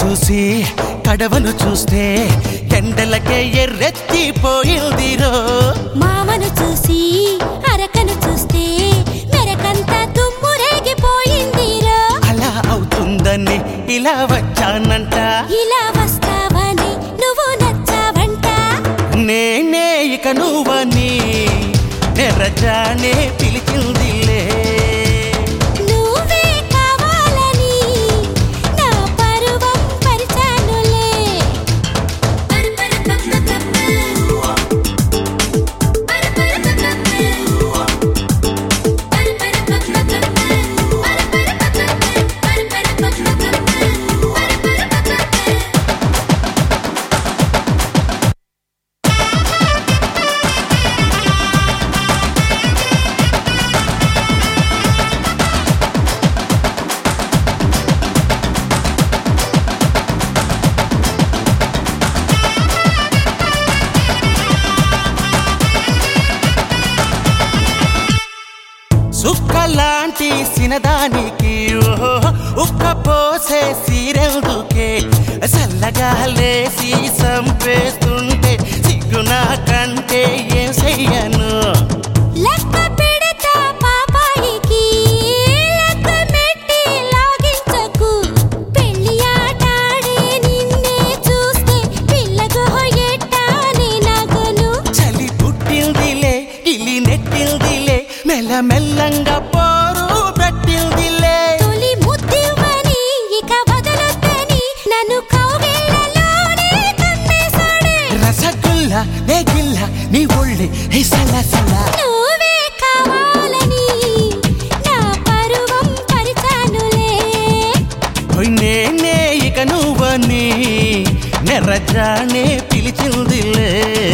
చూసి కడవను చూస్తే ఎండలకే ఎర్రెత్తిపోయిందిరో మామను చూసి అరకను చూస్తే మెరకంతా తుమ్మురేగిపోయిందిరో అలా అవుతుందని ఇలా వచ్చానంట ఇలా వస్తావని నువ్వు నచ్చావంట నేనే ఇక నువ్వని నెరజానే పిలిచిందిలే నువ్వే కావాలని నా పరువం పరిచానులే సుక్కలాంటి సినదానికి ఓహో ఉక్క పోసే సీరెందుకే చల్లగా లేసి సంపేస్తుంటే సిగ్గునా కంటే ఏం చెయ్యను లెక్క పెడతా పాపాయికి లెక్క మెట్టి లాగించకు పెళ్లి ఆటాడే నిన్నే చూస్తే పిల్లగో ఎట్టానే నగను చలి పుట్టిందిలే ఇలి నెట్టిందిలే మెల్ల మెల్లంగా పోరు పెట్టిందిలే తొలి ముద్దివ్వని ఇక వదలొద్దని నన్ను కౌగిళ్ళలోనే కమ్మేశాడే రసగుల్ల నేగిల్ల నీ ఒళ్ళి హే సల సల నువ్వే కావాలని నా పరువం పరిచానులే ఓయ్ నేనే ఇక నువ్వని నెర్రజానే పిలిచిందిలే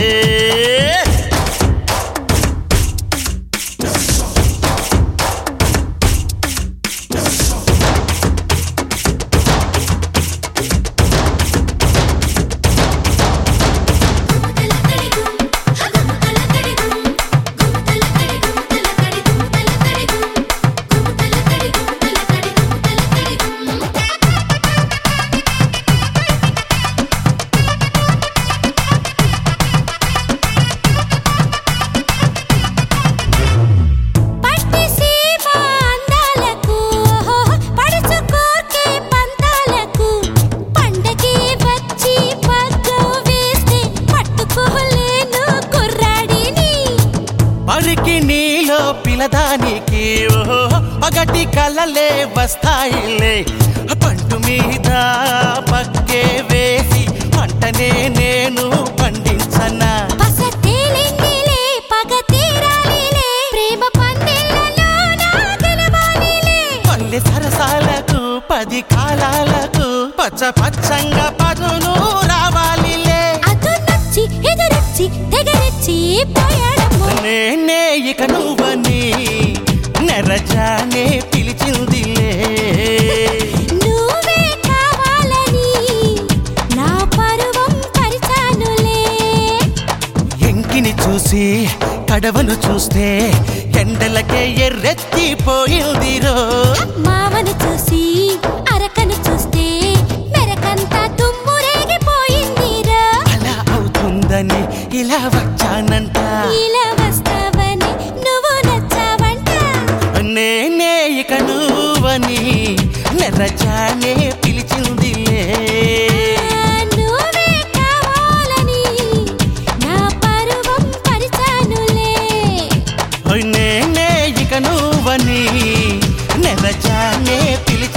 పట్టి సీమ అందాలకు పడుచుకోకే పంతాలకు పండగే వచ్చి పగ్గం వేస్తే పట్టుకోలేను కుర్రాడిని పరికి నీలో పిలదానికి ఓహో పగటి కలలే వస్తాయిలే పంటు మీద పక్కే వేసి పంటనే నేను పండించనా పస తేలిందిలే పగ తీరాలిలే ప్రేమ పందెళ్ళలో నా గెలవాలిలే పల్లె సరసాలకు పది కాలాలకు పచ్చ పచ్చంగా పదును రావాలిలే అదు నచ్చి ఎదురొచ్చి తెగరెచ్చి పోయాడమ్మో నేనే ఇక నువ్వని నెరజానే పిలిచిందిలే నువ్వే కావాలని నా పరువం పరిచానులే ఎంకిని చూసి కడవను చూస్తే ఎండలకే ఎర్రెత్తిపోయిందిరో మామను చూసి అరకను చూస్తే మెరకంతా తుమ్మురేగిపోయిందిరా అలా అవుతుందని ఇలా వచ్చానంట ఇలా వస్తావని నువ్వు నచ్చావంట నేనే ఇక నువ్వని నెరజానే పిలిచిందిలే నువ్వే కావాలని నా పరువం పరిచానులే ఓయ్ నేనే ఇక నువ్వని నెరజానే పిలిచి